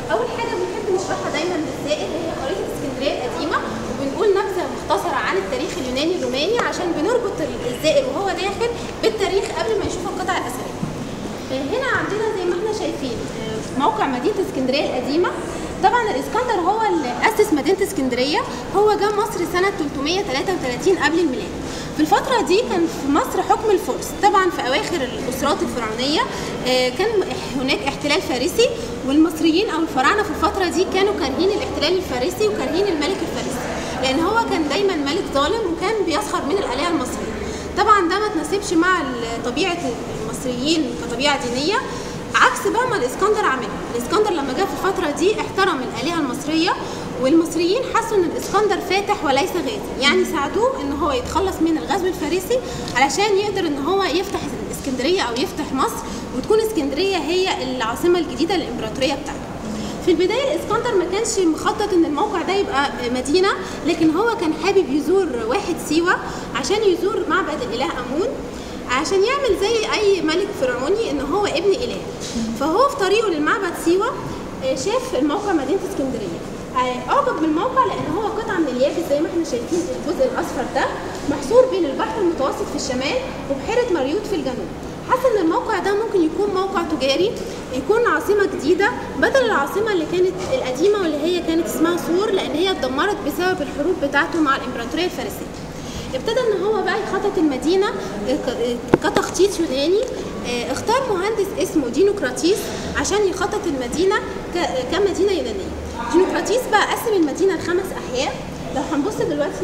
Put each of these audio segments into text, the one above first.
اول حاجه بنحب نشرحها دايما للزائر هي خريطه اسكندريه القديمه وبنقول نبذه مختصره عن التاريخ اليوناني الروماني عشان بنربط الزائر وهو داخل بالتاريخ قبل ما يشوف القطع الاثريه هنا عندنا زي ما احنا شايفين موقع مدينه اسكندريه القديمه طبعا الاسكندر هو اللي اسس مدينه اسكندريه هو جه مصر سنه 333 قبل الميلاد في الفترة دي كان في مصر حكم الفرس طبعا في أواخر الأسرات الفرعونية كان هناك احتلال فارسي والمصريين أو الفراعنة في الفترة دي كانوا كارهين الاحتلال الفارسي وكارهين الملك الفارسي لأن هو كان دايما ملك ظالم وكان بيسخر من الآلهة المصرية طبعا ده ما تناسبش مع طبيعة المصريين كطبيعة دينية عكس بقى ما الاسكندر عمله الاسكندر لما جه في الفتره دي احترم الالهه المصريه والمصريين حسوا ان الاسكندر فاتح وليس غازي يعني ساعدوه ان هو يتخلص من الغزو الفارسي علشان يقدر ان هو يفتح الاسكندريه او يفتح مصر وتكون اسكندريه هي العاصمه الجديده للامبراطوريه بتاعته في البدايه الاسكندر ما كانش مخطط ان الموقع ده يبقى مدينه لكن هو كان حابب يزور واحد سيوه عشان يزور معبد الاله امون عشان يعمل زي اي ملك فرعوني ان هو ابن اله فهو في طريقه للمعبد سيوه شاف الموقع مدينه اسكندريه اعجب بالموقع لان هو قطعه من اليابس زي ما احنا شايفين الجزء الاصفر ده محصور بين البحر المتوسط في الشمال وبحيره مريوط في الجنوب حاسه ان الموقع ده ممكن يكون موقع تجاري يكون عاصمه جديده بدل العاصمه اللي كانت القديمه واللي هي كانت اسمها صور لان هي اتدمرت بسبب الحروب بتاعته مع الامبراطوريه الفارسيه ابتدى ان هو بقى يخطط المدينه كتخطيط يوناني اختار مهندس اسمه دينوكراتيس عشان يخطط المدينه كمدينه يونانيه دينوكراتيس بقى قسم المدينه لخمس احياء لو هنبص دلوقتي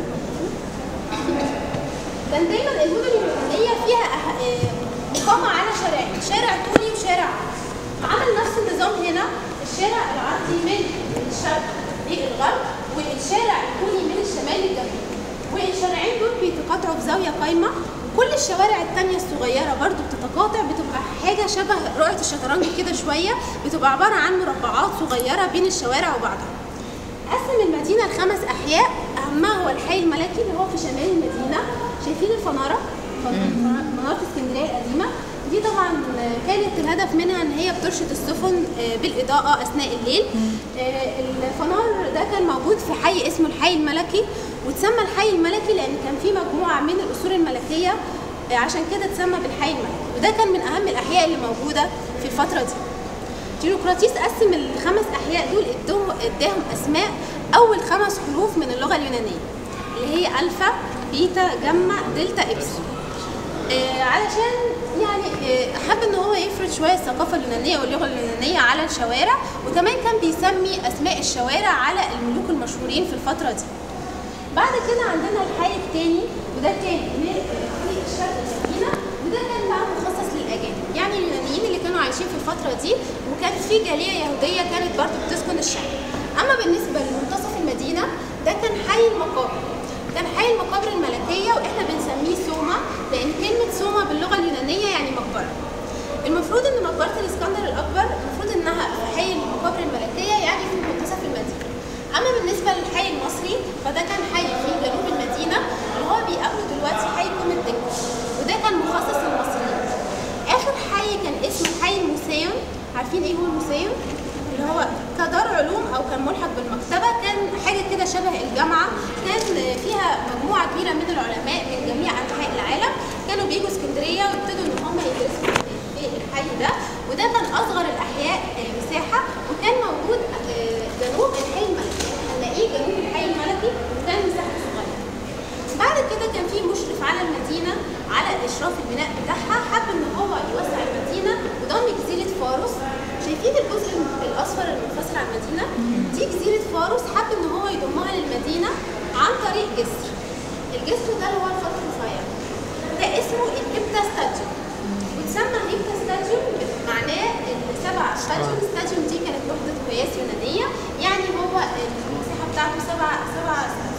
كان دايما المدن اليونانيه فيها مقامه على شارعين شارع طولي وشارع عمل نفس النظام هنا الشارع العرضي من الشرق للغرب والشارع الطولي من الشمال للجنوب والشارعين دول بيتقاطعوا في زاويه قايمه كل الشوارع التانية الصغيرة برضو بتتقاطع بتبقى حاجة شبه رؤية الشطرنج كده شوية بتبقى عبارة عن مربعات صغيرة بين الشوارع وبعضها قسم المدينة لخمس أحياء أهمها هو الحي الملكي اللي هو في شمال المدينة شايفين الفنارة منارة اسكندرية القديمة دي طبعا كانت الهدف منها ان هي بترشد السفن بالاضاءه اثناء الليل الفنار ده كان موجود في حي اسمه الحي الملكي وتسمى الحي الملكي لان كان في مجموعه من القصور الملكيه عشان كده اتسمى بالحي الملكي وده كان من اهم الاحياء اللي موجوده في الفتره دي ديمقراطيس قسم الخمس احياء دول اداهم اسماء اول خمس حروف من اللغه اليونانيه اللي هي الفا بيتا جاما دلتا ابسلون آه علشان يعني آه حب ان هو يفرض شويه الثقافه اليونانيه واللغه اليونانيه على الشوارع وكمان كان بيسمي اسماء الشوارع على الملوك المشهورين في الفتره دي بعد كده عندنا الحي الثاني وده كان في الشرق المدينه وده كان بقى مخصص للاجانب يعني اليونانيين اللي كانوا عايشين في الفتره دي وكانت في جاليه يهوديه كانت برضه بتسكن الشرق اما بالنسبه لمنتصف المدينه ده كان حي المقابر كان حي المقابر الملكيه واحنا بنسميه سوما لان كلمه سوما باللغه اليونانيه يعني مقبره المفروض ان مقبره الاسكندر الاكبر المفروض انها في حي المقابر الملكيه يعني في منتصف المدينه اما بالنسبه للحي المصري فده كان حي في جنوب المدينه اللي هو بيقابله دلوقتي حي كوم الدكه وده كان مخصص للمصريين اخر حي كان اسمه حي الموسيون عارفين ايه هو الموسيون اللي هو كدار علوم او كان ملحق بالمكتبه كان حاجه كده شبه الجامعه كان فيها مجموعه كبيره من العلماء من جميع انحاء العالم كانوا بيجوا اسكندريه وابتدوا ان هم يدرسوا في الحي ده وده كان اصغر الاحياء مساحه وكان موجود جنوب الحي الملكي هنلاقيه جنوب الحي الملكي وكان مساحته صغيره بعد كده كان في مشرف على المدينه على اشراف البناء بتاعها حب ان هو يوسع المدينه وضم جزيره فارس شايفين الجزء الاصفر المنفصل عن المدينه دي جزيره فارس حب ان هو يضمها للمدينه عن طريق جسر الجسر ده اللي هو الخط الرفيع ده اسمه الهيبتا ستاديوم وتسمى هيبتا ستاديوم معناه السبع ستاديوم ستاديوم دي كانت وحده قياس يونانيه يعني هو المساحه بتاعته سبع سبع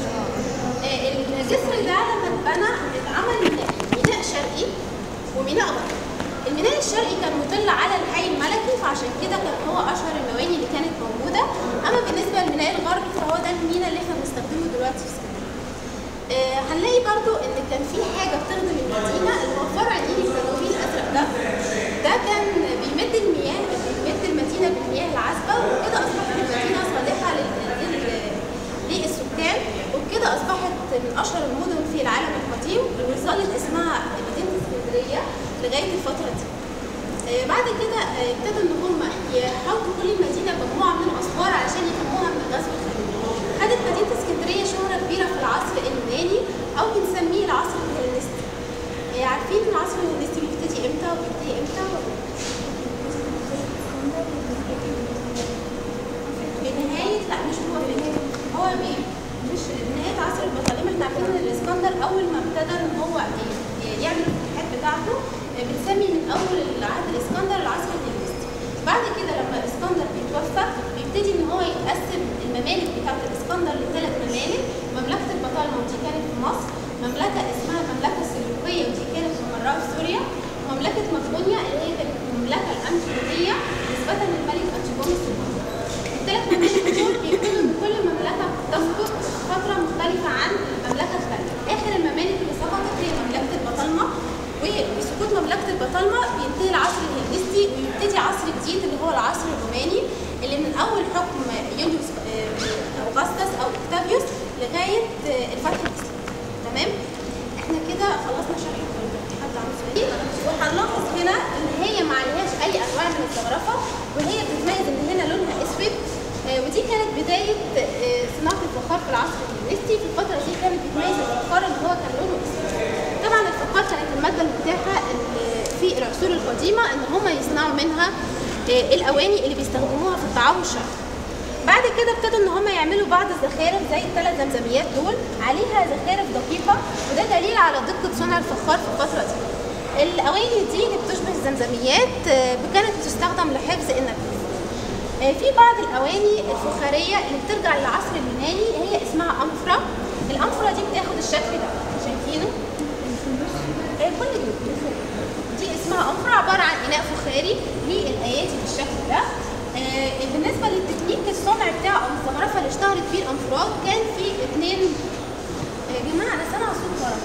الجسر ده لما اتبنى اتعمل ميناء ميناء شرقي وميناء غربي الميناء الشرقي كان مطل على الحي الملكي فعشان كده كان هو اشهر المواني اللي كانت موجوده اما بالنسبه للميناء الغربي فهو ده الميناء اللي احنا بنستخدمه دلوقتي في اسكندريه آه هنلاقي برضو ان كان في حاجه بتخدم المدينه اللي هو فرع النيل الجنوبي الازرق ده ده كان بيمد المياه بيمد المدينه بالمياه العذبه المحاسبه وكده اصبحت المدينه صالحه لل- لل- للسكان وبكده اصبحت من اشهر المدن في العالم القديم وظلت اسمها مدينه اسكندريه لغايه الفتره دي. آه، بعد كده آه، ابتدوا ان هم يحاولوا كل المدينه بمجموعه من الاسوار علشان يفهموها من الغزو الخارجي. خدت مدينه اسكندريه شهره كبيره في العصر اليوناني او بنسميه العصر الهلينستي. آه، عارفين العصر الهلينستي بيبتدي امتى وبينتهي امتى ولا بنهايه لا مش هو فكره هو بي مش نهايه عصر البطالمه احنا عارفين ان الاسكندر اول ما ابتدى ان هو ي- يعمل الفتوحات بتاعته آه، بنسمي من اول العهد الاسكندر العصر الهلينستي بعد كده لما الاسكندر بيتوفى بيبتدي ان هو يقسم الممالك بتاعه الاسكندر لثلاث ممالك مملكه البطالمه ودي كانت في مصر مملكه اسمها المملكه السلجوقيه ودي كانت في مراه في سوريا ومملكه مقدونيا اللي هي كانت المملكه الانطيوكيه نسبه للملك انتيغونوس المصري الثلاث ممالك دول بيكونوا ان كل مملكه بتسقط فتره مختلفه عن المملكه الثانيه اخر الممالك اللي سقطت هي مملكه البطالمه وبسقوط مملكه البطالمه بينتهي العصر الهلينستي ويبتدي عصر جديد اللي هو العصر الروماني اللي من اول حكم يوليوس آه، اوغسطس او اوكتافيوس لغايه آه، الفتح الاسلامي تمام احنا كده خلصنا شرح الكلام حد عنده سؤال وهنلاحظ هنا ان هي ما عليهاش اي انواع من الزخرفه وهي بتتميز ان هنا لونها اسود آه، ودي كانت بدايه آه، صناعه الفخار في العصر الهلينستي في الفتره دي كانت بتميز الفخار ان هو كان لونه اسود طبعا الفخار كانت الماده المتاحه ال- في العصور القديمه ان هم يصنعوا منها آه، الاواني اللي بيستخدموها في الطعام والشرب بعد كده ابتدوا ان هم يعملوا بعض الزخارف زي الثلاث زمزميات دول عليها زخارف دقيقه وده دليل على دقه صنع الفخار في الفتره دي الاواني دي اللي بتشبه الزمزميات آه، كانت بتستخدم لحفظ النفس آه، في بعض الاواني الفخاريه اللي بترجع للعصر اليوناني هي اسمها امفرا الامفرا دي بتاخد الشكل ده شايفينه آه، كل دول دي اسمها امفرا عباره عن اناء فخاري للايادي بالشكل ده آه، بالنسبه للتكنيك الصنع بتاعه او الزخرفه اللي اشتهرت فيه الانفراد كان في اثنين يا جماعه انا سامعه صوت ورا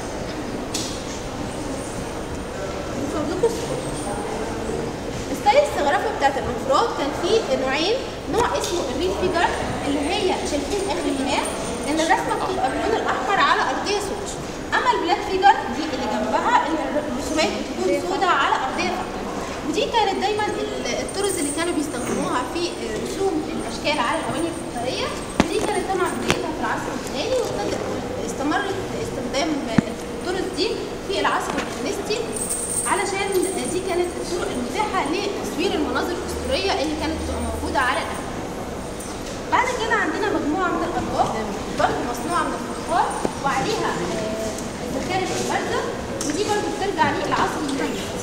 من فضلكم اسكتوا. ستايل الزخرفه بتاعت الانفراد كان فيه نوعين نوع اسمه الريد فيجر اللي هي شايفين اخر الاناء ان الرسمه بتبقى باللون الاحمر على ارضيه سود اما البلاك فيجر دي اللي جنبها ان الرسومات بتكون سوداء على ارضيه فاتحه ودي كانت دايما ال- الطرز اللي كانوا بيستخدموها في رسوم الاشكال على الاواني الفخاريه ودي كانت طبعا بدايتها في العصر اليوناني وابتدت استمرت استخدام الطرز دي في العصر الهلينستي علشان دي كانت الطرق المتاحه لتصوير المناظر الاسطوريه اللي كانت بتبقى موجوده على الأفلام. بعد كده عندنا مجموعه من الاطباق برضه مصنوعه من الفخار وعليها آه، الزخارف البارده ودي برضه بترجع للعصر الهلينستي.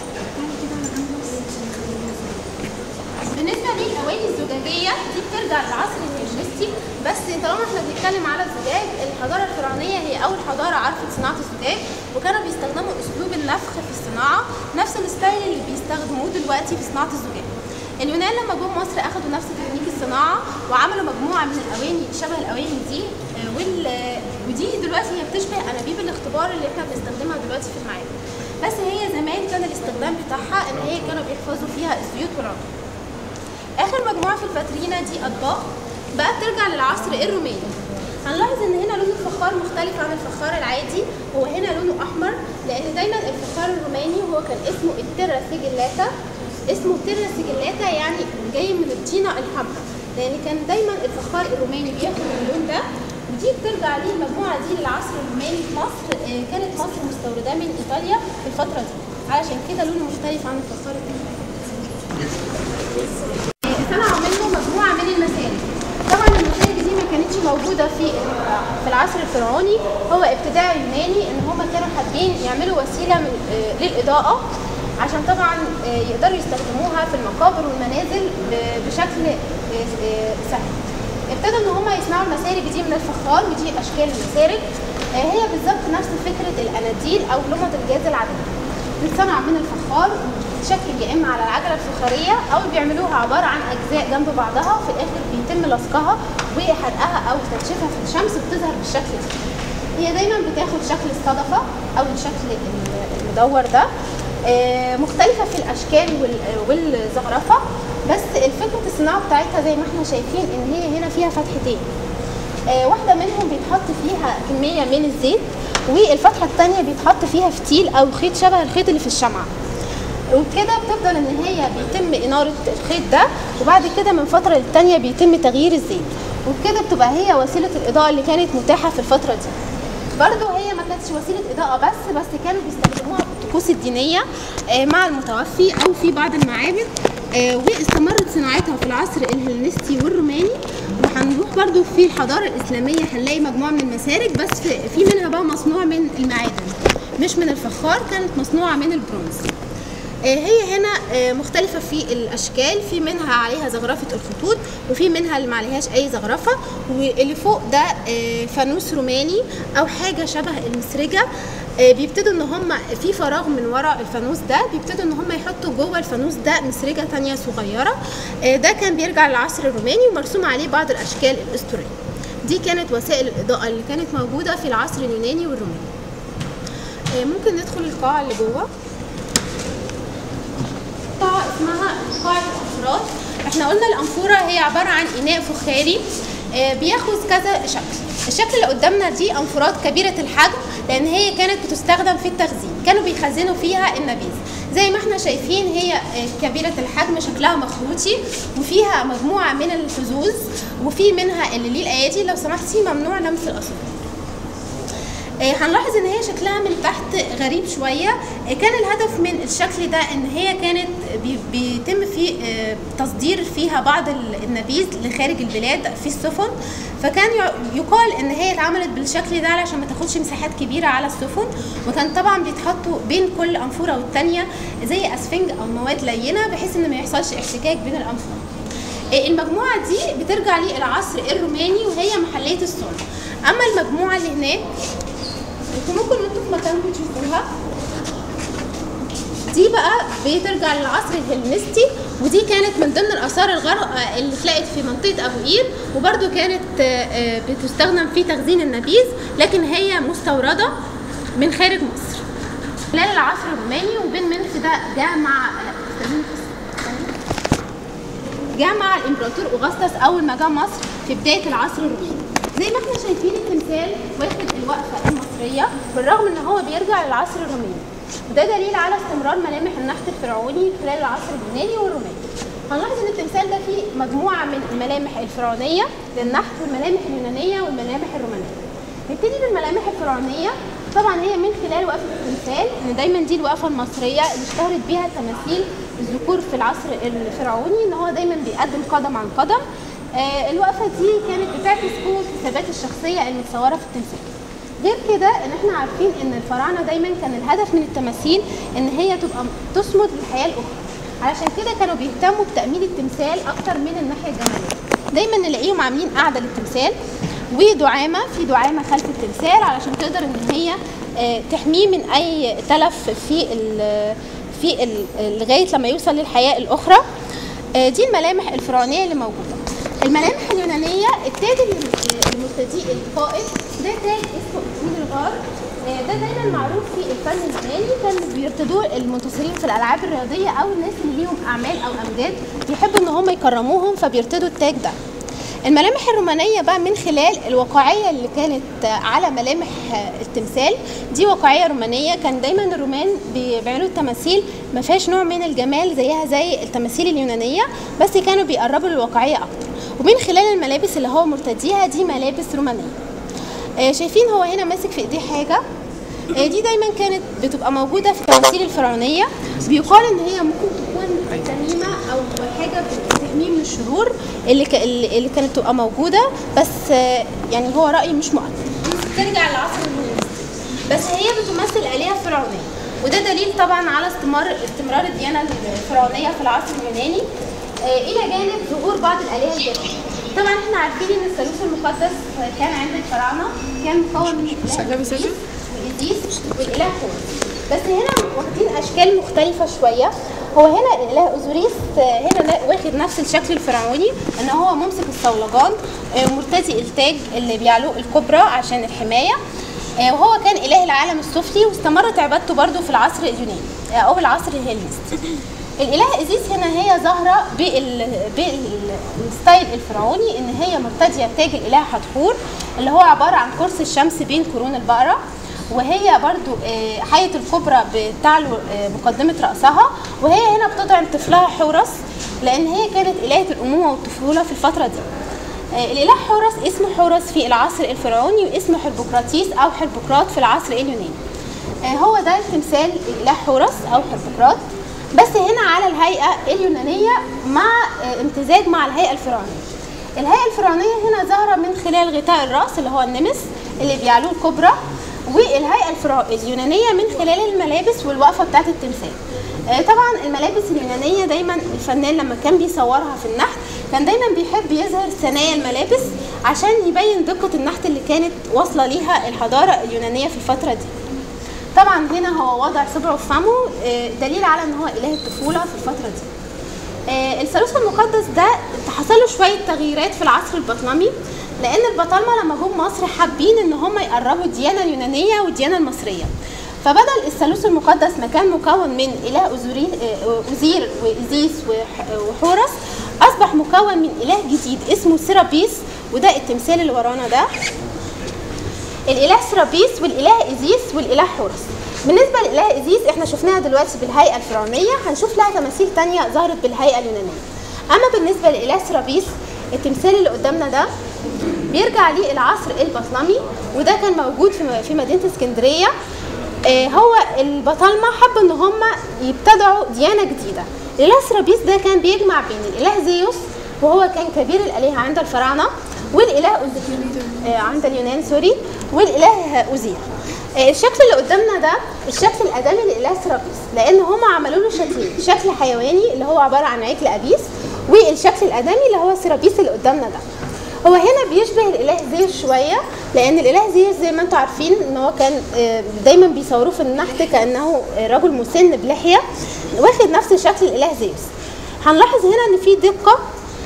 بالنسبه للاواني الزجاجيه دي بترجع للعصر الهلينستي بس طالما احنا بنتكلم على الزجاج الحضاره الفرعونيه هي اول حضاره عرفت صناعه الزجاج وكانوا بيستخدموا اسلوب النفخ في الصناعه نفس الستايل اللي بيستخدموه دلوقتي في صناعه الزجاج اليونان لما جم مصر اخدوا نفس تكنيك الصناعه وعملوا مجموعه من الاواني شبه الاواني دي آه، وال آه، ودي دلوقتي هي بتشبه انابيب الاختبار اللي احنا بنستخدمها دلوقتي في المعابد بس هي زمان كان الاستخدام بتاعها ان هي كانوا بيحفظوا فيها الزيوت والعطور اخر مجموعه في الفاترينا دي اطباق بقى بترجع للعصر الروماني هنلاحظ ان هنا لون الفخار مختلف عن الفخار العادي هو هنا لونه احمر لان دايما الفخار الروماني هو كان اسمه التيرا سيجلاتا اسمه تيرا سيجلاتا يعني جاي من الطينه الحمراء لان كان دايما الفخار الروماني بياخد اللون ده ودي بترجع ليه المجموعه دي للعصر الروماني في مصر آه، كانت مصر مستورده من ايطاليا في الفتره دي علشان كده لونه مختلف عن الفخار الروماني صنعوا منه مجموعه من المسالك طبعا المسالك دي ما كانتش موجوده في في العصر الفرعوني هو ابتداع يوناني ان هم كانوا حابين يعملوا وسيله من آه، للاضاءه عشان طبعا آه، يقدروا يستخدموها في المقابر والمنازل ب- بشكل آه، آه، سهل ابتدوا ان هم يصنعوا المسارج دي من الفخار ودي اشكال المسارج آه، هي بالظبط نفس فكره الاناديل او لمض الجاز العاديه بتصنع من الفخار وبتتشكل يا اما على العجله الفخاريه او بيعملوها عباره عن اجزاء جنب بعضها وفي الاخر بيتم لصقها وحرقها او تنشيفها في الشمس بتظهر بالشكل ده هي دايما بتاخد شكل الصدفه او الشكل المدور ده آه، مختلفه في الاشكال وال- والزخرفه بس الفكره الصناعه بتاعتها زي ما احنا شايفين ان هي هنا فيها فتحتين آه، واحده منهم بيتحط فيها كميه من الزيت والفتحه الثانيه بيتحط فيها فتيل او خيط شبه الخيط اللي في الشمعه وبكده بتفضل ان هي بيتم اناره الخيط ده وبعد كده من فتره للتانيه بيتم تغيير الزيت وبكده بتبقى هي وسيله الاضاءه اللي كانت متاحه في الفتره دي برضه هي ما كانتش وسيله اضاءه بس بس كانوا بيستخدموها في الطقوس الدينيه آه، مع المتوفي او في بعض المعابد آه، واستمرت صناعتها في العصر الهلينستي والروماني وهنروح برضو في الحضاره الاسلاميه هنلاقي مجموعه من المسارج بس في في منها بقى مصنوع من المعادن مش من الفخار كانت مصنوعه من البرونز آه، هي هنا آه، مختلفة في الأشكال في منها عليها زخرفة الخطوط وفي منها اللي ما عليهاش أي زخرفة واللي فوق ده آه، فانوس روماني أو حاجة شبه المسرجة آه، بيبتدوا ان هم في فراغ من وراء الفانوس ده بيبتدوا ان هم يحطوا جوه الفانوس ده مسرجه تانية صغيره آه، ده كان بيرجع للعصر الروماني ومرسوم عليه بعض الاشكال الاسطوريه دي كانت وسائل الاضاءه اللي كانت موجوده في العصر اليوناني والروماني آه، ممكن ندخل القاعه اللي جوه قاعة اسمها قاعة الأنفورات احنا قلنا الأنفورة هي عبارة عن إناء فخاري آه، بياخذ كذا شكل الشكل اللي قدامنا دي أنفورات كبيرة الحجم لأن هي كانت بتستخدم في التخزين كانوا بيخزنوا فيها النبيذ زي ما احنا شايفين هي آه، كبيرة الحجم شكلها مخروطي وفيها مجموعة من الحظوظ وفي منها اللي ليه الأيادي لو سمحتي ممنوع لمس الأصابع آه، هنلاحظ ان هي شكلها من تحت غريب شويه آه، كان الهدف من الشكل ده ان هي كانت بي- بيتم في آه، تصدير فيها بعض ال- النبيذ لخارج البلاد في السفن فكان ي- يقال ان هي اتعملت بالشكل ده علشان ما تاخدش مساحات كبيره على السفن وكان طبعا بيتحطوا بين كل انفوره والتانيه زي اسفنج او مواد لينه بحيث ان ما يحصلش احتكاك بين الانفوره آه، المجموعه دي بترجع للعصر الروماني وهي محليه الصلب اما المجموعه اللي هناك انتوا ممكن انتوا في مكانكم تشوفوها دي بقى بترجع للعصر الهلينستي ودي كانت من ضمن الاثار الغرق اللي اتلقت في منطقه ابو قير وبرده كانت آه، آه، بتستخدم في تخزين النبيذ لكن هي مستورده من خارج مصر خلال العصر الروماني وبين منف ده جاء مع لا، استني بس. جاء مع الامبراطور اوغسطس اول ما جاء مصر في بدايه العصر الروماني زي ما احنا شايفين التمثال واخد الوقفه المصريه بالرغم ان هو بيرجع للعصر الروماني وده دليل على استمرار ملامح النحت الفرعوني خلال العصر اليوناني والروماني هنلاحظ ان التمثال ده فيه مجموعه من الملامح الفرعونيه للنحت والملامح اليونانيه والملامح الرومانيه نبتدي بالملامح الفرعونيه طبعا هي من خلال وقفه التمثال ان دايما دي الوقفه المصريه اللي اشتهرت بيها تماثيل الذكور في العصر الفرعوني ان هو دايما بيقدم قدم عن قدم آه، الوقفه دي كانت بتعكس قوه الثبات الشخصيه المتصوره في التمثال غير كده ان احنا عارفين ان الفراعنه دايما كان الهدف من التماثيل ان هي تبقى تصمد للحياه الاخرى علشان كده كانوا بيهتموا بتامين التمثال اكتر من الناحيه الجماليه دايما نلاقيهم عاملين قاعده للتمثال ودعامه في دعامه خلف التمثال علشان تقدر ان هي آه، تحميه من اي تلف في ال في ال- لغايه لما يوصل للحياه الاخرى آه، دي الملامح الفرعونيه اللي موجوده الملامح اليونانيه التاج اللي- المرتدي القائد ده تاج اسمه اكسيد الغار آه، ده دايما معروف في الفن اليوناني كان بيرتدوه المنتصرين في الالعاب الرياضيه او الناس اللي ليهم اعمال او امجاد بيحبوا ان هم يكرموهم فبيرتدوا التاج ده الملامح الرومانية بقى من خلال الواقعية اللي كانت على ملامح التمثال دي واقعية رومانية كان دايما الرومان بي- بيعملوا التماثيل ما فيهاش نوع من الجمال زيها زي التماثيل اليونانية بس كانوا بيقربوا للواقعية أكتر ومن خلال الملابس اللي هو مرتديها دي ملابس رومانية آه، شايفين هو هنا ماسك في ايديه حاجة آه، دي دايما كانت بتبقى موجودة في التماثيل الفرعونية بيقال ان هي ممكن تكون تميمة او حاجة بتحميه من الشرور اللي ك... اللي اللي كانت تبقى موجودة بس آه، يعني هو رأي مش مؤكد ترجع للعصر الهلينستي بس هي بتمثل آلهة فرعونية وده دليل طبعا على استمرار استمرار الديانة الفرعونية في العصر اليوناني آه، إلى جانب ظهور بعض الآلهة الجديدة طبعا احنا عارفين ان الثالوث المقدس كان عند الفراعنة كان مكون من الإله إبليس وإيزيس والإله هورس بس هنا واخدين أشكال مختلفة شوية هو هنا الإله أوزوريس آه، هنا نا- واخد نفس الشكل الفرعوني ان هو ممسك الصولجان آه، مرتدي التاج اللي بيعلوه الكبرى عشان الحماية آه، وهو كان إله العالم السفلي واستمرت عبادته برضه في العصر اليوناني آه، أو العصر الهلينستي الاله ازيس هنا هي ظاهره بال... بالستايل الفرعوني ان هي مرتديه بتاج الاله حتحور اللي هو عباره عن قرص الشمس بين قرون البقره وهي برضو آه، حية الكبرى بتعلو آه، مقدمة رأسها وهي هنا بتطعم طفلها حورس لأن هي كانت إلهة الأمومة والطفولة في الفترة دي آه، الإله حورس اسمه حورس في العصر الفرعوني واسمه حربوقراطيس أو حربوقراط في العصر اليوناني آه، هو ده تمثال الإله حورس أو حربوقراط بس هنا على الهيئة اليونانية مع آه، امتزاج مع الهيئة الفرعونية الهيئة الفرعونية هنا ظاهرة من خلال غطاء الرأس اللي هو النمس اللي بيعلوه الكبرى والهيئة الفرع... اليونانية من خلال الملابس والوقفة بتاعت التمثال آه، طبعا الملابس اليونانية دايما الفنان لما كان بيصورها في النحت كان دايما بيحب يظهر ثنايا الملابس عشان يبين دقة النحت اللي كانت واصلة ليها الحضارة اليونانية في الفترة دي طبعا هنا هو وضع صبعه في فمه آه، دليل على ان هو اله الطفولة في الفترة دي آه، الثالوث المقدس ده حصل له شويه تغييرات في العصر البطلمي لان البطالمه لما جم مصر حابين ان هم يقربوا الديانه اليونانيه والديانه المصريه فبدل الثالوث المقدس ما كان مكون من اله أزوري آه، اوزير وازيس وح- وحورس اصبح مكون من اله جديد اسمه سيرابيس وده التمثال اللي ورانا ده الاله سرابيس والاله ازيس والاله حورس بالنسبه للاله ازيس احنا شفناها دلوقتي بالهيئه الفرعونيه هنشوف لها تماثيل تانية ظهرت بالهيئه اليونانيه اما بالنسبه للاله سرابيس التمثال اللي قدامنا ده بيرجع للعصر البطلمي وده كان موجود في في مدينه اسكندريه آه، هو البطالمه حبوا ان هم يبتدعوا ديانه جديده الاله سرابيس ده كان بيجمع بين الاله زيوس وهو كان كبير الالهه عند الفراعنه والاله أوزير آه، عند اليونان سوري والاله اوزير آه، الشكل اللي قدامنا ده الشكل الادمي للاله سرابيس لان هم عملوا له شكلين شكل حيواني اللي هو عباره عن عجل ابيس والشكل الادمي اللي هو سرابيس اللي قدامنا ده هو هنا بيشبه الاله زيوس شويه لان الاله زيوس زي ما انتم عارفين ان هو كان آه، دايما بيصوروه في النحت كانه آه، رجل مسن بلحيه واخد نفس شكل الاله زيوس هنلاحظ هنا ان في دقه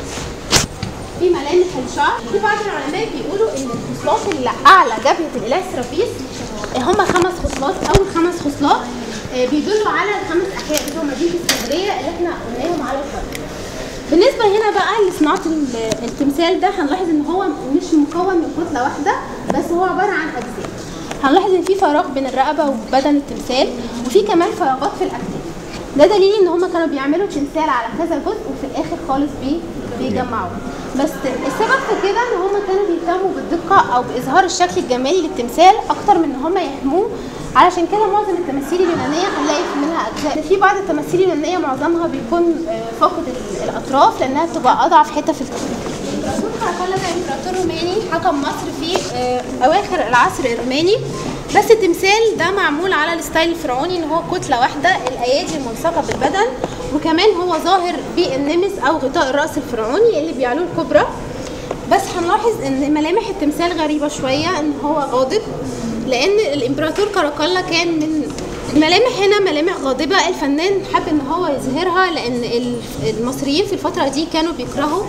في ملامح الشعر في بعض العلماء بيقولوا ان الخصلات اللي اعلى جبهه الاله سرابيس هم خمس خصلات اول خمس خصلات آه، بيدلوا على الخمس احياء بتوع مدينه اسكندريه اللي احنا قلناهم على الخريطه بالنسبه هنا بقى لصناعه ال- التمثال ده هنلاحظ ان هو مش مكون من كتله واحده بس هو عباره عن اجزاء هنلاحظ ان في فراغ بين الرقبه وبدن التمثال وفي كمان فراغات في الاكتاف ده دليل ان هم كانوا بيعملوا تمثال على كذا جزء وفي الاخر خالص بي بيجمعوه بس السبب في كده ان هم كانوا بيهتموا بالدقه او باظهار الشكل الجمالي للتمثال اكتر من ان هم يحموه علشان كده معظم التماثيل اليونانيه هنلاقي في منها اجزاء في بعض التماثيل اليونانيه معظمها بيكون آه، فاقد ال- الاطراف لانها بتبقى اضعف حته في التمثيل الامبراطور كاراكولا ده امبراطور روماني حكم مصر في آه، اواخر العصر الروماني بس التمثال ده معمول على الستايل الفرعوني ان هو كتله واحده الايادي ملصقه بالبدن وكمان هو ظاهر بالنمس او غطاء الراس الفرعوني اللي بيعلوه الكبرى بس هنلاحظ ان ملامح التمثال غريبه شويه ان هو غاضب لان الامبراطور كاراكولا كان من الملامح هنا ملامح غاضبه الفنان حب ان هو يظهرها لان ال- المصريين في الفتره دي كانوا بيكرهوا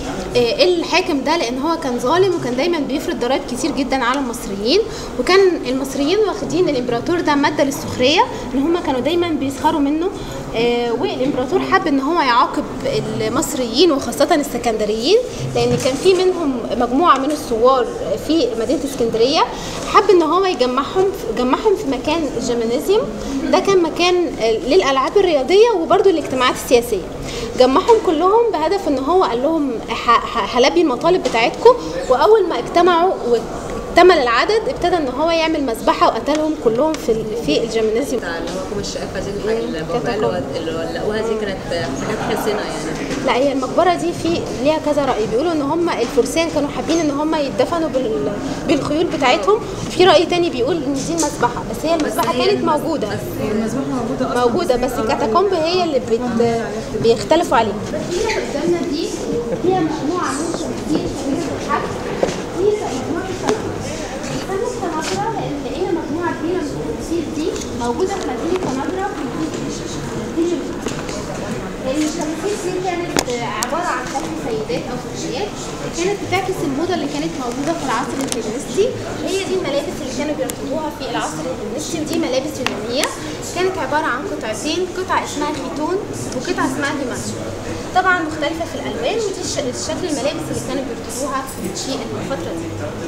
آه، الحاكم ده لان هو كان ظالم وكان دايما بيفرض ضرائب كتير جدا على المصريين وكان المصريين واخدين الامبراطور ده ماده للسخريه ان هم كانوا دايما بيسخروا منه آه، والامبراطور حب ان هو يعاقب المصريين وخاصه السكندريين لان كان في منهم مجموعه من الثوار في مدينه اسكندريه حب ان هو يجمعهم جمعهم في مكان الجيمنازيوم ده كان مكان آه، للالعاب الرياضيه وبرده الاجتماعات السياسيه جمعهم كلهم بهدف ان هو قال لهم ح- ح- هلبي المطالب بتاعتكم واول ما اجتمعوا واكتمل العدد ابتدى ان هو يعمل مذبحه وقتلهم كلهم في ال- في الجيمنازيوم بتاع اللي هو كوم الشقافه دي الحاجه اللي بقى اللي هو- اللي ولقوها دي كانت حاجات حسنه يعني لا هي المقبره دي في ليها كذا راي بيقولوا ان هم الفرسان كانوا حابين ان هم يدفنوا بال... بالخيول بتاعتهم وفي راي تاني بيقول ان دي المذبحه بس هي المذبحه هي كانت المز- موجوده بس المذبحة موجودة أصلا موجوده بس الكاتاكومب هي اللي بت... بيختلفوا عليها التمثيله اللي قدامنا دي فيها مجموعه من التماثيل كبيره الحجم دي مجموعه التناقض بنسمي التناقضه لان لقينا مجموعه كبيره من التماثيل دي موجوده في مدينه تناقضه في مدينه الشيشة. لان التماثيل دي كانت عباره عن كف سيدات او فرشيات كانت بتعكس الموضه اللي كانت موجوده في العصر الهلينستي هي دي الملابس اللي كانوا بيركبوها في العصر الهلينستي ودي ملابس يونانيه كانت عباره عن قطعتين قطعه اسمها خيتون وقطعه اسمها ديماتشو طبعا مختلفه في الالوان ودي الش- شكل الملابس اللي كانوا بيركبوها في الفتره دي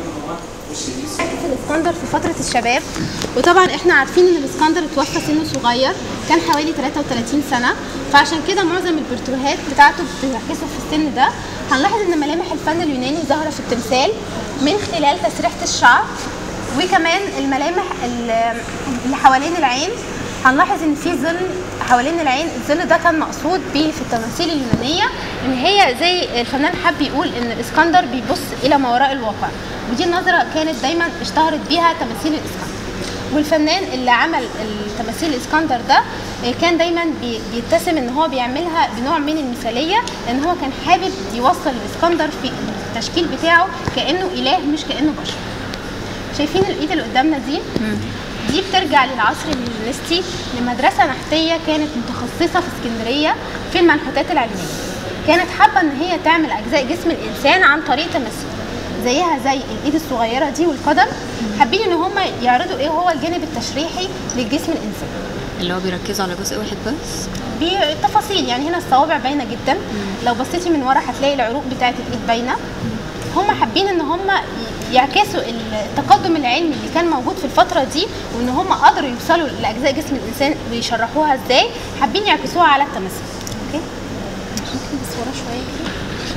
عكس الاسكندر في فترة الشباب وطبعا احنا عارفين ان الاسكندر اتوفى سنه صغير كان حوالي 33 سنة فعشان كده معظم البرتوهات بتاعته بتعكسه في السن ده هنلاحظ ان ملامح الفن اليوناني ظاهرة في التمثال من خلال تسريحة الشعر وكمان الملامح ال- اللي حوالين العين هنلاحظ ان في ظل حوالين العين الظل ده كان مقصود بيه في التماثيل اليونانيه ان هي زي الفنان حب يقول ان الاسكندر بيبص الى ما وراء الواقع ودي النظره كانت دايما اشتهرت بيها تماثيل الاسكندر والفنان اللي عمل التماثيل الاسكندر ده آه، كان دايما بي- بيتسم ان هو بيعملها بنوع من المثاليه لان هو كان حابب يوصل الاسكندر في التشكيل بتاعه كانه اله مش كانه بشر شايفين الايد اللي قدامنا دي دي بترجع للعصر الهلينستي لمدرسه نحتيه كانت متخصصه في اسكندريه في المنحوتات العلميه كانت حابه ان هي تعمل اجزاء جسم الانسان عن طريق تماثيل زيها زي الايد الصغيره دي والقدم حابين ان هم يعرضوا ايه هو الجانب التشريحي للجسم الانسان اللي هو بيركزوا على جزء واحد بس بالتفاصيل يعني هنا الصوابع باينه جدا لو بصيتي من ورا هتلاقي العروق بتاعه الايد باينه هم حابين ان هم يعكسوا التقدم العلمي اللي كان موجود في الفتره دي وان هم قدروا يوصلوا لاجزاء جسم الانسان ويشرحوها ازاي حابين يعكسوها على التماثيل اوكي ممكن بس ورا شويه كده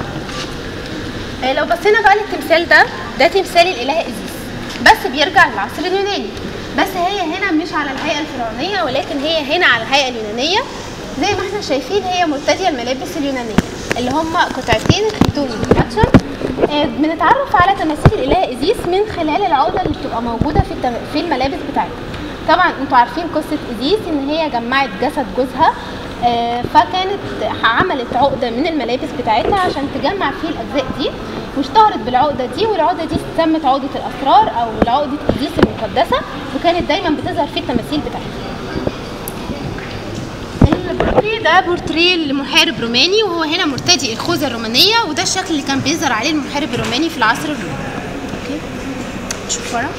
آه، لو بصينا بقى للتمثال ده ده تمثال الاله ازيس بس بيرجع للعصر اليوناني بس هي هنا مش على الهيئه الفرعونيه ولكن هي هنا على الهيئه اليونانيه زي ما احنا شايفين هي مرتديه الملابس اليونانيه اللي هم قطعتين الكيتون والكاتشر آه، بنتعرف على تماثيل الاله ازيس من خلال العقده اللي بتبقى موجوده في التم... في الملابس بتاعتها طبعا انتوا عارفين قصه ازيس ان هي جمعت جسد جوزها آه، فكانت عملت عقده من الملابس بتاعتها عشان تجمع فيه الاجزاء دي واشتهرت بالعقده دي والعقده دي سمت عقده الاسرار او عقده ازيس المقدسه وكانت دايما بتظهر في التماثيل بتاعتها البورتريه ده بورتريه لمحارب روماني وهو هنا مرتدي الخوذه الرومانيه وده الشكل اللي كان بيظهر عليه المحارب الروماني في العصر الروماني اوكي شوف ورا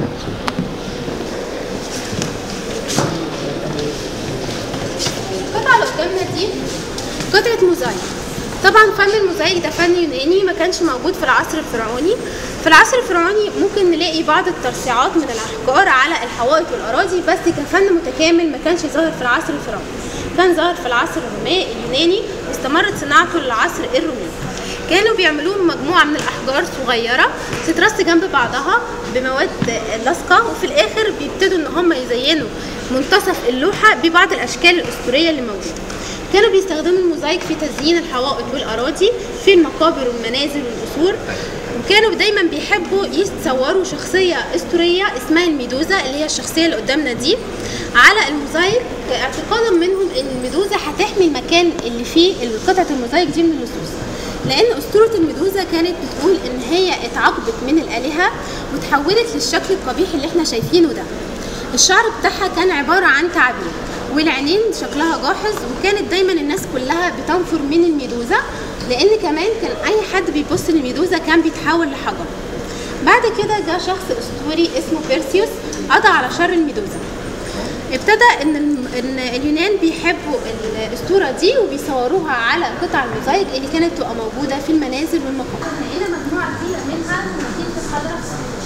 القطعه اللي قدامنا دي قطعه موزايك طبعا فن الموزايك ده فن يوناني ما كانش موجود في العصر الفرعوني في العصر الفرعوني ممكن نلاقي بعض الترصيعات من الاحجار على الحوائط والاراضي بس كفن متكامل ما كانش ظاهر في العصر الفرعوني كان ظاهر في العصر الروماني اليوناني واستمرت صناعته للعصر الروماني كانوا بيعملوه من مجموعه من الاحجار صغيره تترص جنب بعضها بمواد لاصقه وفي الاخر بيبتدوا ان هم يزينوا منتصف اللوحه ببعض الاشكال الاسطوريه اللي موجوده كانوا بيستخدموا الموزايك في تزيين الحوائط والاراضي في المقابر والمنازل والقصور وكانوا دايما بيحبوا يتصوروا شخصيه اسطوريه اسمها الميدوزا اللي هي الشخصيه اللي قدامنا دي على الموزايك اعتقادا منهم ان الميدوزا هتحمي المكان اللي فيه قطعه الموزايك دي من اللصوص لان اسطوره الميدوزا كانت بتقول ان هي اتعاقبت من الالهه وتحولت للشكل القبيح اللي احنا شايفينه ده الشعر بتاعها كان عباره عن تعابين والعينين شكلها جاحظ وكانت دايما الناس كلها بتنفر من الميدوزا لان كمان كان اي حد بيبص للميدوزا كان بيتحول لحجر بعد كده جه شخص اسطوري اسمه بيرسيوس قضى على شر الميدوزا ابتدى ان الم- ان اليونان بيحبوا الاسطوره دي وبيصوروها على قطع الموزايك اللي كانت تبقى موجوده في المنازل والمقابر لقينا مجموعه كبيره منها في مدينه الخضراء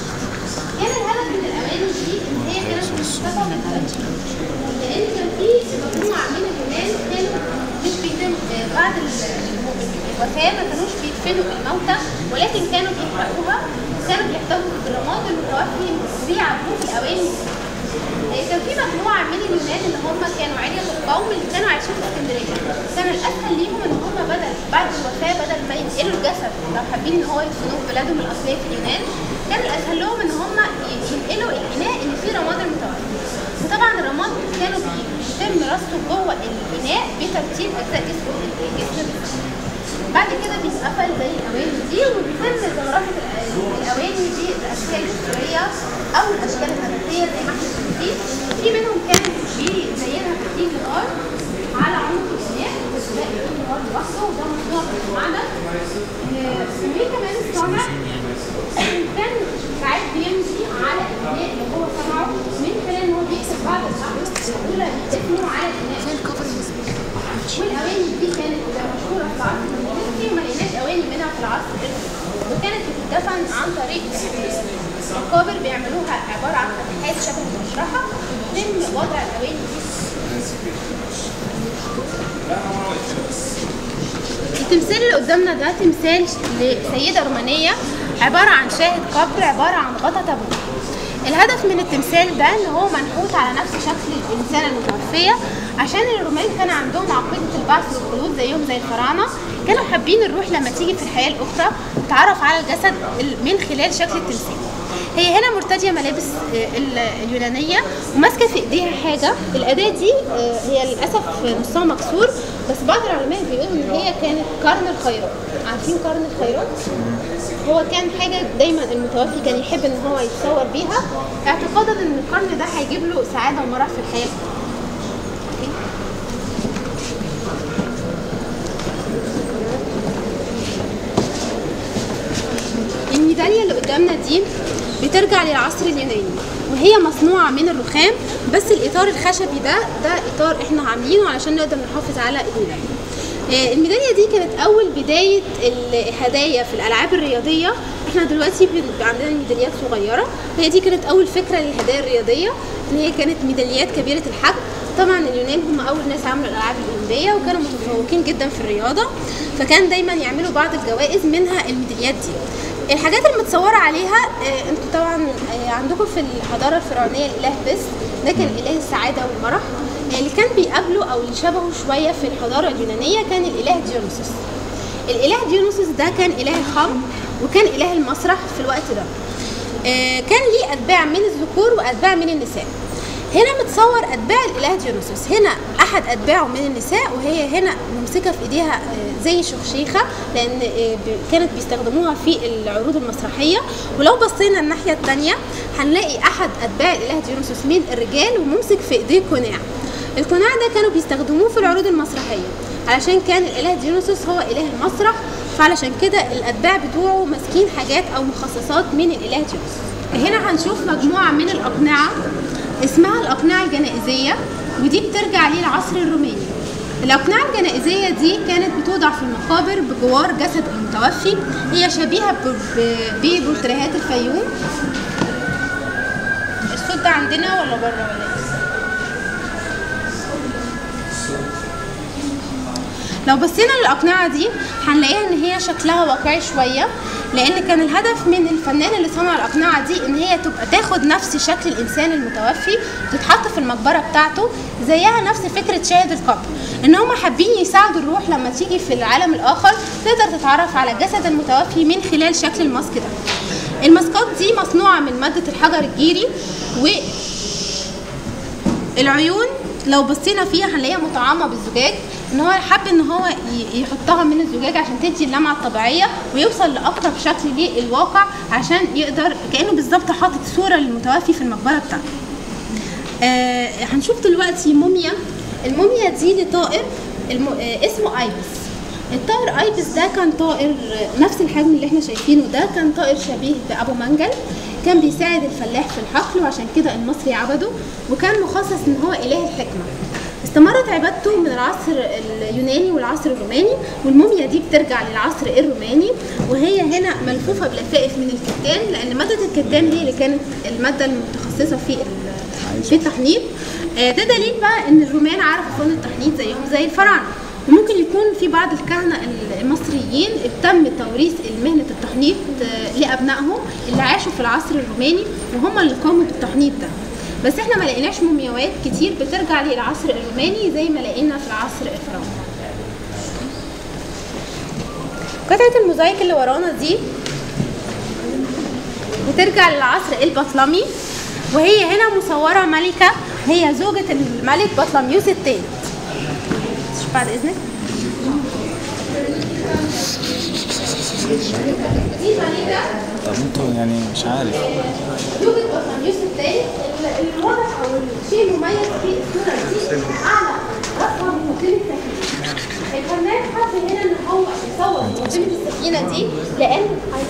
كان الهدف من الاواني دي ان هي كانت مخصصه للتدشين لان كان في مجموعه من اليونان كانوا مش بيتم بعد ال- الوفاه ما كانوش بيدفنوا الموتى ولكن كانوا بيحرقوها وكانوا بيحتفظوا بالرماد المتوفي وبيعبوه في الاواني آه، كان في مجموعه من اليونان اللي هم كانوا علية القوم اللي كانوا عايشين في اسكندريه كان الاسهل ليهم ان هم بدل بعد الوفاه بدل ما ينقلوا الجسد لو حابين ان هو يدفنوه في بلادهم الاصليه في اليونان كان الاسهل لهم ان هم ي- ينقلوا الاناء اللي فيه رماد المتوفي وطبعا الرماد كانوا بي- بيتم رصه جوه الاناء بترتيب اجزاء جسم الجسم بعد كده بيتقفل زي الاواني دي وبيتم زخرفه الأ- الاواني دي الاشكال الاسطوريه او الاشكال النباتيه زي ما احنا شايفين في منهم كان بيزينها تكتيك الارض على عنق الاناء وتلاقي لون الارض لوحده الصانع كان ساعات بيمشي على البناء اللي هو صنعه من خلال ان هو بيكسب بعض الشعب دول بيسموا على البناء والاواني دي كانت مشهوره في العصر الانجليزي وما لقيناش اواني منها في العصر الروماني وكانت بتدفن عن طريق مقابر بيعملوها عباره عن فتحات شبه المشرحه يتم وضع الاواني دي التمثال اللي قدامنا ده تمثال لسيدة رومانية عبارة عن شاهد قبر عبارة عن غطا تابوت الهدف من التمثال ده ان هو منحوت على نفس شكل الانسانه المتوفيه عشان الرومان كان عندهم عقيده البعث والخلود زيهم زي الفراعنه كانوا حابين الروح لما تيجي في الحياه الاخرى تتعرف على الجسد من خلال شكل التمثال هي هنا مرتديه ملابس آه، ال- اليونانيه وماسكه في ايديها حاجه الاداه دي آه، هي للاسف نصها مكسور بس بعض العلماء بيقولوا ان هي كانت قرن الخيرات عارفين قرن الخيرات هو كان حاجه دايما المتوفي كان يحب ان هو يتصور بيها اعتقادا ان القرن ده هيجيب له سعاده ومرح في الحياه أوكي؟ الميداليه اللي قدامنا دي بترجع للعصر اليوناني وهي مصنوعه من الرخام بس الاطار الخشبي ده ده اطار احنا عاملينه علشان نقدر نحافظ على ايدينا آه، الميداليه دي كانت اول بدايه الهدايا في الالعاب الرياضيه احنا دلوقتي بيبقى عندنا ميداليات صغيره هي دي كانت اول فكره للهدايا الرياضيه ان هي كانت ميداليات كبيره الحجم طبعا اليونان هم اول ناس عملوا الالعاب الاولمبيه وكانوا متفوقين جدا في الرياضه فكان دايما يعملوا بعض الجوائز منها الميداليات دي الحاجات المتصوره عليها آه، انتوا طبعا آه، عندكم في الحضاره الفرعونيه الاله بس ده كان اله السعاده والمرح آه، اللي كان بيقابله او اللي شبهه شويه في الحضاره اليونانيه كان الاله ديونيسوس الاله ديونيسوس ده كان اله الخمر وكان اله المسرح في الوقت ده آه، كان ليه اتباع من الذكور واتباع من النساء هنا متصور اتباع الاله ديونيسوس هنا احد اتباعه من النساء وهي هنا ممسكه في ايديها آه، زي شخشيخه لان آه، ب- كانت بيستخدموها في العروض المسرحيه ولو بصينا الناحيه الثانيه هنلاقي احد اتباع الاله ديونيسوس من الرجال وممسك في ايديه قناع القناع ده كانوا بيستخدموه في العروض المسرحيه علشان كان الاله ديونيسوس هو اله المسرح فعلشان كده الاتباع بتوعه ماسكين حاجات او مخصصات من الاله ديونيسوس هنا هنشوف مجموعه من الاقنعه اسمها الأقنعة الجنائزية ودي بترجع للعصر الروماني الأقنعة الجنائزية دي كانت بتوضع في المقابر بجوار جسد المتوفي هي شبيهة ب- ب- ببورتريهات الفيوم الصوت ده عندنا ولا بره ولا ايه؟ لو بصينا للأقنعة دي هنلاقيها إن هي شكلها واقعي شوية لأن كان الهدف من الفنان اللي صنع الأقنعة دي إن هي تبقى تاخد نفس شكل الإنسان المتوفي تتحط في المقبرة بتاعته زيها نفس فكرة شاهد القبر إن هم حابين يساعدوا الروح لما تيجي في العالم الآخر تقدر تتعرف على جسد المتوفي من خلال شكل الماسك ده الماسكات دي مصنوعة من مادة الحجر الجيري و العيون لو بصينا فيها هنلاقيها مطعمه بالزجاج ان هو حب ان هو ي- يحطها من الزجاج عشان تدي اللمعه الطبيعيه ويوصل لاقرب شكل للواقع عشان يقدر كانه بالظبط حاطط صوره للمتوفي في المقبره بتاعته آه هنشوف دلوقتي موميا الموميا دي لطائر الم... آه اسمه ايبس الطائر ايبس ده كان طائر آه، نفس الحجم اللي احنا شايفينه ده كان طائر شبيه بابو منجل كان بيساعد الفلاح في الحقل وعشان كده المصري عبده وكان مخصص ان هو اله الحكمه استمرت عبادته من العصر اليوناني والعصر الروماني والموميا دي بترجع للعصر الروماني وهي هنا ملفوفه بلفائف من الكتان لان ماده الكتان هي اللي كانت الماده المتخصصه في ال- في التحنيط آه، ده دليل بقى ان الرومان عرفوا فن التحنيط زيهم زي الفراعنه وممكن يكون في بعض الكهنه المصريين تم توريث مهنه التحنيط آه، لابنائهم اللي عاشوا في العصر الروماني وهم اللي قاموا بالتحنيط ده بس احنا ما لقيناش مومياوات كتير بترجع للعصر الروماني زي ما لقينا في العصر الفرعوني قطعة الموزايك اللي ورانا دي بترجع للعصر البطلمي وهي هنا مصورة ملكة هي زوجة الملك بطلميوس الثالث بعد إذنك دي ملكة طب انتوا يعني مش عارف يوجد بطلميوس الثالث الواضح او الشيء المميز في الصوره دي اعلى رقم مقدمة السفينة الفنان حب هنا ان هو يصور مقدمة السفينة دي لان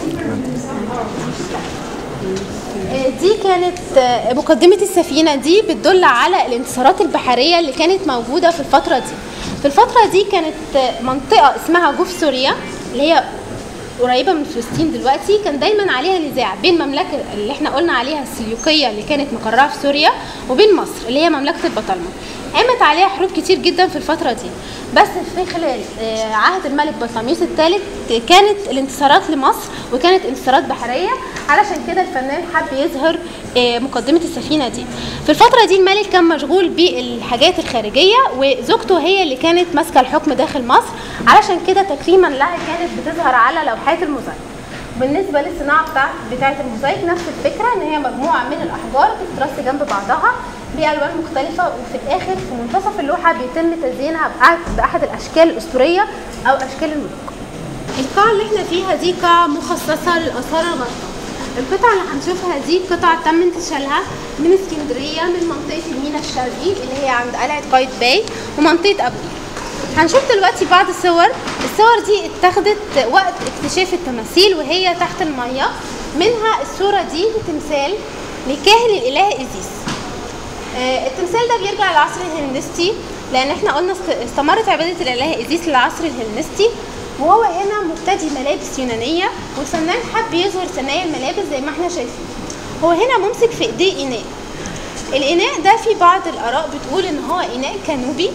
آه، دي كانت آه، مقدمة السفينة دي بتدل على الانتصارات البحرية اللي كانت موجودة في الفترة دي في الفترة دي كانت آه، منطقة اسمها جوف سوريا اللي هي قريبة من فلسطين دلوقتي كان دايما عليها نزاع بين مملكة اللي احنا قلنا عليها السليوكية اللي كانت مقرها في سوريا وبين مصر اللي هي مملكة البطالمة قامت عليها حروب كتير جدا في الفترة دي بس في خلال آه، عهد الملك بطليموس الثالث كانت الانتصارات لمصر وكانت انتصارات بحرية علشان كده الفنان حب يظهر آه، مقدمة السفينة دي في الفترة دي الملك كان مشغول بالحاجات الخارجية وزوجته هي اللي كانت ماسكة الحكم داخل مصر علشان كده تكريما لها كانت بتظهر على لوحات الموزايك بالنسبة للصناعة بتاعت بتاعت الموزايك نفس الفكرة ان هي مجموعة من الاحجار بتترص جنب بعضها بألوان مختلفة وفي الآخر في منتصف اللوحة بيتم تزيينها بأحد- بأحد الأشكال الأسطورية أو أشكال الملوك. القاعة اللي احنا فيها دي قاعة مخصصة للآثار الغربية. القطع اللي هنشوفها دي قطع تم انتشالها من اسكندرية من منطقة المينا الشرقي اللي هي عند قلعة قايد باي ومنطقة أبو قير. هنشوف دلوقتي بعض الصور الصور دي اتاخدت وقت اكتشاف التماثيل وهي تحت المية منها الصورة دي تمثال لكاهن الإله إيزيس آه، التمثال ده بيرجع للعصر الهلينستي لان احنا قلنا است- استمرت عباده الاله ايزيس للعصر الهلينستي وهو هنا مرتدي ملابس يونانيه والفنان حب يظهر ثنايا الملابس زي ما احنا شايفين هو هنا ممسك في ايديه اناء الاناء ده في بعض الاراء بتقول ان هو اناء كانوبي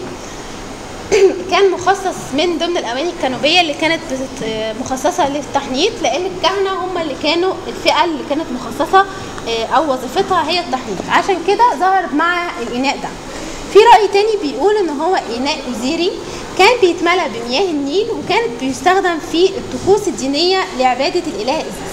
كان مخصص من ضمن الاواني الكانوبيه اللي كانت بتت- آه، مخصصه للتحنيط لان الكهنه هم اللي كانوا الفئه اللي كانت مخصصه آه، او وظيفتها هي التحنيط عشان كده ظهر مع الاناء ده في راي تاني بيقول ان هو اناء ازيري كان بيتملى بمياه النيل وكان بيستخدم في الطقوس الدينيه لعباده الاله ازيس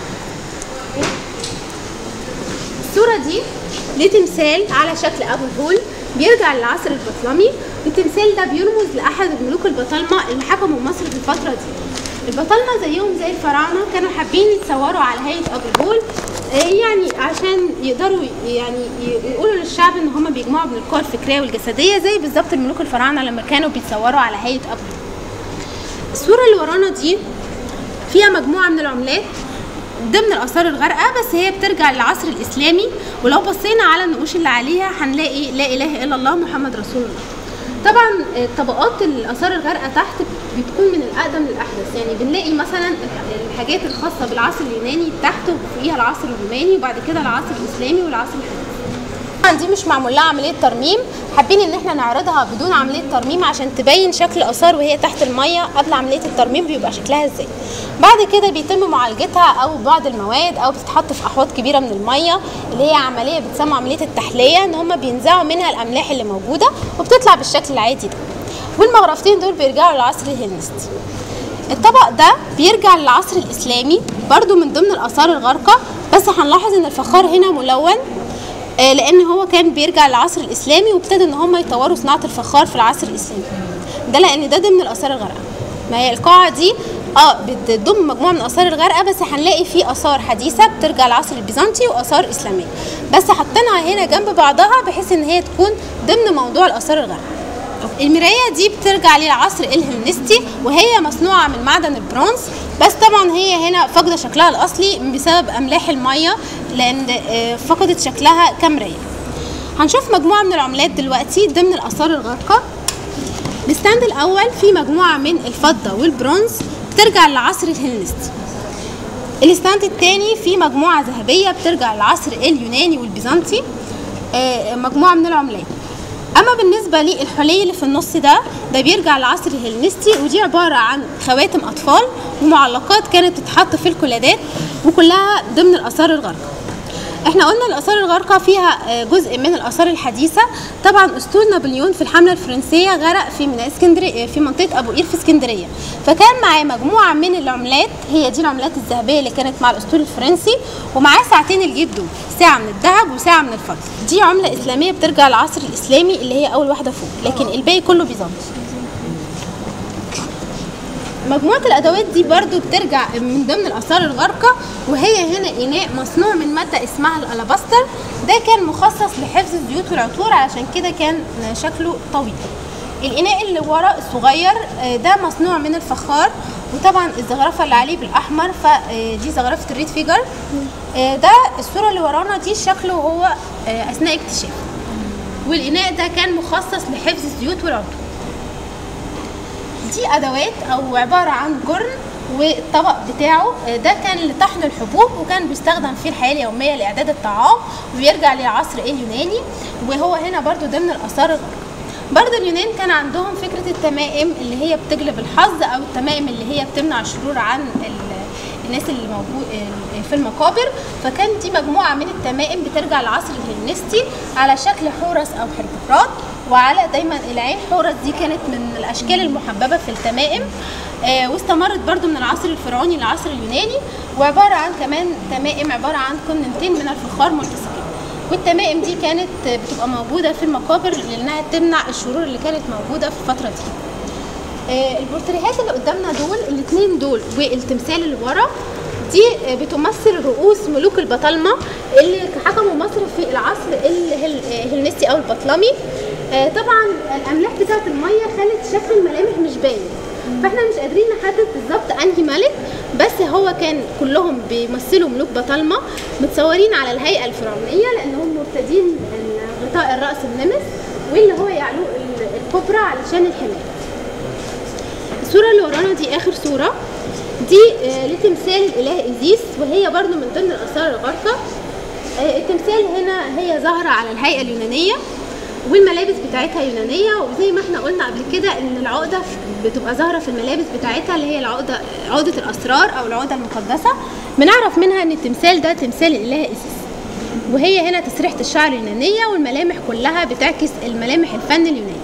الصورة دي ليه تمثال على شكل أبو الهول بيرجع للعصر البطلمي التمثال ده بيرمز لأحد الملوك البطالمة اللي حكموا مصر في الفترة دي البطالمة زيهم زي الفراعنة كانوا حابين يتصوروا على هيئة أبو الهول آه، يعني عشان يقدروا ي- يعني ي- يقولوا للشعب ان هم بيجمعوا بين القوى الفكريه والجسديه زي بالظبط الملوك الفراعنه لما كانوا بيتصوروا على هيئه ابو الهول الصوره اللي ورانا دي فيها مجموعه من العملات ضمن الاثار الغارقه بس هي بترجع للعصر الاسلامي ولو بصينا على النقوش اللي عليها هنلاقي لا اله الا الله محمد رسول الله طبعا آه، طبقات الاثار الغارقه تحت بتكون من الاقدم للاحدث يعني بنلاقي مثلا الح- الحاجات الخاصه بالعصر اليوناني تحت وفوقيها العصر الروماني وبعد كده العصر الاسلامي والعصر الحديث طبعا دي مش معمول لها عمليه ترميم حابين ان احنا نعرضها بدون عمليه ترميم عشان تبين شكل اثار وهي تحت الميه قبل عمليه الترميم بيبقى شكلها ازاي بعد كده بيتم معالجتها او بعض المواد او بتتحط في احواض كبيره من الميه اللي هي عمليه بتسمى عمليه التحليه ان هم بينزعوا منها الاملاح اللي موجوده وبتطلع بالشكل العادي ده والمغرفتين دول بيرجعوا للعصر الهلينستي الطبق ده بيرجع للعصر الاسلامي برضو من ضمن الاثار الغارقه بس هنلاحظ ان الفخار هنا ملون آه، لان هو كان بيرجع للعصر الاسلامي وابتدى ان هم يطوروا صناعه الفخار في العصر الاسلامي ده لان ده ضمن الاثار الغارقه ما هي القاعه دي اه بتضم مجموعه من الاثار الغارقه بس هنلاقي في اثار حديثه بترجع للعصر البيزنطي واثار اسلاميه بس حاطينها هنا جنب بعضها بحيث ان هي تكون ضمن موضوع الاثار الغارقه المراية دي بترجع للعصر الهلينستي وهي مصنوعة من معدن البرونز بس طبعا هي هنا فاقدة شكلها الأصلي بسبب أملاح المية لأن آه، فقدت شكلها كمراية هنشوف مجموعة من العملات دلوقتي ضمن الآثار الغارقة الستاند الأول فيه مجموعة من الفضة والبرونز بترجع للعصر الهلينستي الستاند الثاني فيه مجموعة ذهبية بترجع للعصر اليوناني والبيزنطي آه، مجموعة من العملات اما بالنسبه للحلي اللي في النص ده ده بيرجع للعصر الهلينستي ودي عباره عن خواتم اطفال ومعلقات كانت تتحط في القلادات وكلها ضمن الاثار الغارقه احنا قلنا الاثار الغارقه فيها آه، جزء من الاثار الحديثه طبعا اسطول نابليون في الحمله الفرنسيه غرق في ميناء اسكندريه في منطقه ابو قير في اسكندريه فكان معاه مجموعه من العملات هي دي العملات الذهبيه اللي كانت مع الاسطول الفرنسي ومعاه ساعتين الجيب دول ساعه من الذهب وساعه من الفضه دي عمله اسلاميه بترجع للعصر الاسلامي اللي هي اول واحده فوق لكن الباقي كله بيزنطي مجموعة الأدوات دي برضو بترجع من ضمن الآثار الغارقة وهي هنا إناء مصنوع من مادة اسمها الألاباستر ده كان مخصص لحفظ الزيوت والعطور علشان كده كان شكله طويل الإناء اللي ورا الصغير آه، ده مصنوع من الفخار وطبعا الزخرفة اللي عليه بالأحمر فدي زخرفة الريد فيجر آه، ده الصورة اللي ورانا دي شكله هو آه، أثناء اكتشافه والإناء ده كان مخصص لحفظ الزيوت والعطور دي ادوات او عباره عن جرن والطبق بتاعه آه، ده كان لطحن الحبوب وكان بيستخدم في الحياه اليوميه لاعداد الطعام وبيرجع للعصر اليوناني وهو هنا برضو ضمن الاثار الغربيه برضو اليونان كان عندهم فكره التمائم اللي هي بتجلب الحظ او التمائم اللي هي بتمنع الشرور عن ال- الناس اللي موجود في المقابر فكان دي مجموعه من التمائم بترجع للعصر الهلينستي على شكل حورس او حربقراط وعلى دايما العين حورس دي كانت من الاشكال المحببه في التمائم آه، واستمرت برضو من العصر الفرعوني للعصر اليوناني وعباره عن كمان تمائم عباره عن كننتين من الفخار ملتصقين والتمائم دي كانت بتبقى موجوده في المقابر لانها تمنع الشرور اللي كانت موجوده في الفتره دي آه، البورتريهات اللي قدامنا دول الاثنين دول والتمثال اللي ورا دي آه، بتمثل رؤوس ملوك البطالمة اللي حكموا مصر في العصر الهل- آه، الهلينستي او البطلمي آه، طبعا الاملاح بتاعه الميه خلت شكل الملامح مش باين فاحنا مش قادرين نحدد بالظبط انهي ملك بس هو كان كلهم بيمثلوا ملوك بطالمة متصورين على الهيئه الفرعونيه لانهم مرتدين غطاء الراس النمس واللي هو يعلو ال- الكبرى علشان الحمايه الصورة اللي ورانا دي آخر صورة دي آه، لتمثال الإله إيزيس وهي برضو من ضمن الآثار الغارقة آه، التمثال هنا هي ظاهرة على الهيئة اليونانية والملابس بتاعتها يونانية وزي ما احنا قلنا قبل كده ان العقدة بتبقى ظاهرة في الملابس بتاعتها اللي هي العقدة عقدة الأسرار أو العقدة المقدسة بنعرف منها ان التمثال ده تمثال الإله إيزيس وهي هنا تسريحة الشعر اليونانية والملامح كلها بتعكس الملامح الفن اليوناني